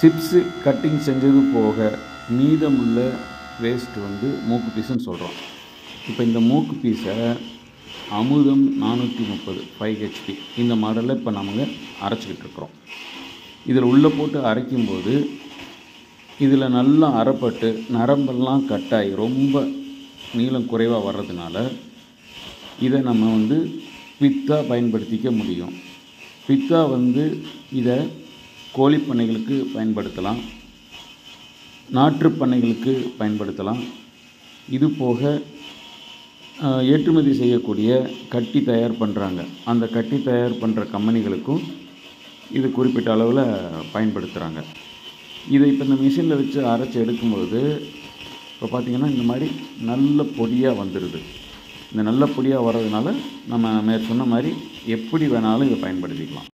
chips cutting செஞ்சது போக மீதமுள்ள வேஸ்ட் வந்து மூக்கு பீஸுன்னு சொல்கிறோம் இப்போ இந்த மூக்கு பீஸை அமுதம் நானூற்றி முப்பது ஃபைவ் ஹெச்பி இந்த மாடலில் இப்போ நம்ம அரைச்சிக்கிட்டு இருக்கிறோம் இதில் உள்ளே போட்டு அரைக்கும்போது இதில் நல்லா அரைப்பட்டு நரம்பெல்லாம் கட்டாகி ரொம்ப நீளம் குறைவாக வர்றதுனால இதை நம்ம வந்து பித்தா பயன்படுத்திக்க முடியும் பித்தா வந்து இதை கோழிப் பண்ணைகளுக்கு பயன்படுத்தலாம் நாற்றுப் பண்ணைகளுக்கு பயன்படுத்தலாம் இது போக அஹ், ஏற்றுமதி செய்யக்கூடிய கட்டி தயார் பண்ணுறாங்க அந்த கட்டி தயார் பண்ணுற கம்பெனிகளுக்கும் இது குறிப்பிட்ட அளவில் பயன்படுத்துகிறாங்க இதை இப்போ இந்த மிஷினில் வச்சு அரைச்சி எடுக்கும்போது இப்போ பார்த்திங்கன்னா இந்த மாதிரி நல்ல பொடியாக வந்துடுது இந்த நல்ல பொடியாக வர்றதுனால நம்ம மேற் சொன்ன மாதிரி எப்படி வேணாலும் இதை பயன்படுத்திக்கலாம்